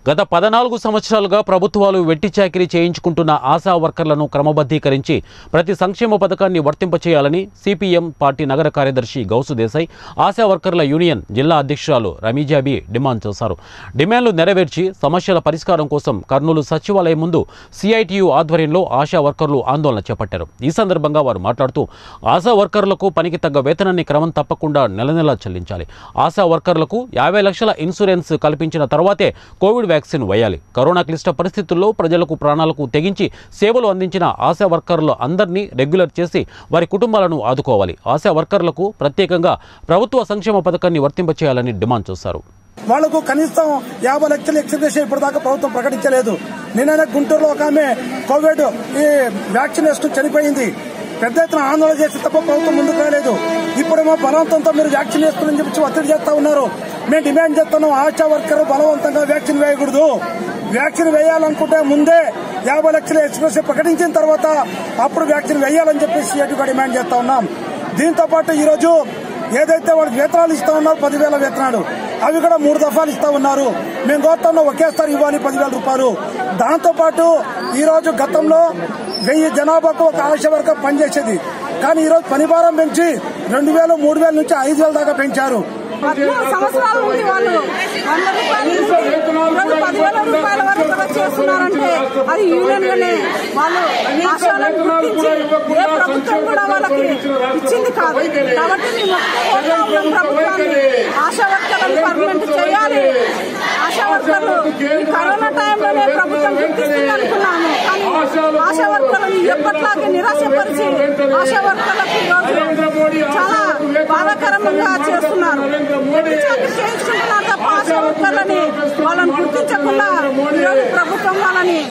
గత పద్నాలుగు సంవత్సరాలుగా ప్రభుత్వాలు వెట్టి చాకిరీ చేయించుకుంటున్న ఆశా వర్కర్లను క్రమబద్ధీకరించి ప్రతి సంక్షేమ పథకాన్ని వర్తింపచేయాలని సిపిఎం పార్టీ నగర కార్యదర్శి గౌసు దేశాయ్ ఆశా వర్కర్ల యూనియన్ జిల్లా అధ్యక్షురాలు రమీజాబీ డిమాండ్ చేశారు డిమాండ్లు నెరవేర్చి సమస్యల పరిష్కారం కోసం కర్నూలు సచివాలయం ముందు సిఐటియు ఆధ్వర్యంలో ఆశా వర్కర్లు ఆందోళన చేపట్టారు ఈ సందర్భంగా వారు మాట్లాడుతూ ఆశా వర్కర్లకు పనికి తగ్గ వేతనాన్ని క్రమం తప్పకుండా నెల నెలా చెల్లించాలి ఆశా వర్కర్లకు యాభై లక్షల ఇన్సూరెన్స్ కల్పించిన తర్వాతే కోవిడ్ వ్యాక్సిన్ వేయాలి కరోనా క్లిష్ట పరిస్థితుల్లో ప్రజలకు ప్రాణాలకు తెగించి సేవలు అందించిన ఆశా వర్కర్లు అందరినీ రెగ్యులర్ చేసి వారి కుటుంబాలను ఆదుకోవాలి ఆశా వర్కర్లకు ప్రత్యేకంగా ప్రభుత్వ సంక్షేమ పథకాన్ని వర్తింపచేయాలని డిమాండ్ చేశారు వాళ్లకు కనీసం యాభై లక్షలు ఎక్స్గ్రేషన్ ఇప్పటిదాకా ప్రభుత్వం ప్రకటించలేదు నిన్ననే గుంటూరులో ఒక ఆమె కోవిడ్ ఈ వ్యాక్సిన్ వేసుకుని చనిపోయింది పెద్ద ఎత్తున ఆందోళన చేసి తప్ప ప్రభుత్వం ముందుకు రాలేదు ఇప్పుడేమో బలవంతంతో మీరు వ్యాక్సిన్ వేసుకుని చెప్పి ఒత్తిడి చేస్తా ఉన్నారు మేము డిమాండ్ చేస్తున్నాం ఆశా వర్కర్ బలవంతంగా వ్యాక్సిన్ వేయకూడదు వ్యాక్సిన్ వేయాలనుకుంటే ముందే యాభై లక్షల ఎక్స్ప్రెస్ ప్రకటించిన తర్వాత అప్పుడు వ్యాక్సిన్ వేయాలని చెప్పేసి ఎటుగా డిమాండ్ చేస్తా ఉన్నాం దీంతో పాటు ఈ రోజు ఏదైతే వాళ్ళకి వేతనాలు ఇస్తా ఉన్నారు పదివేల వేతనాలు అవి కూడా మూడు దఫాలు ఇస్తా ఉన్నారు మేము కోరుతున్నాం ఒకేసారి ఇవ్వాలి పదివేల రూపాయలు దాంతో పాటు ఈ రోజు గతంలో వెయ్యి జనాభాకు ఒక ఆశ వర్గం పనిచేసేది కానీ ఈ రోజు పని భారం పెంచి రెండు వేలు మూడు వేల నుంచి ఐదు వేల దాకా పెంచారు పద్మూడు సంవత్సరాల నుండి వాళ్ళు వంద రూపాయల నుంచి ఈరోజు పదివేల రూపాయల వరకు కూడా చేస్తున్నారంటే అది యూనియన్ గానే వాళ్ళు ఆశాలను గుర్తించి ఏ ప్రభుత్వం కూడా వాళ్ళకి ఇచ్చింది కాదు కాబట్టి మేము కోరుతా ఉన్నాం ప్రభుత్వాన్ని ఆశా వర్కర్లను పర్మనెంట్ చేయాలి ఆశా వర్కర్లు ఈ కరోనా టైంలోనే ప్రభుత్వం గుర్తిస్తుంది అనుకున్నాము కానీ ఆశా వర్కర్లను ఎప్పట్లాగే నిరాశపరిచి ఆశా వర్కర్లకు ఈరోజు చాలా బాధాకరంగా చేస్తున్నారు చాకరీ చేయించుకుంటున్నారు తప్ప ఆశా వర్కర్లని వాళ్ళని గుర్తించకుండా ఈరోజు ప్రభుత్వం వాళ్ళని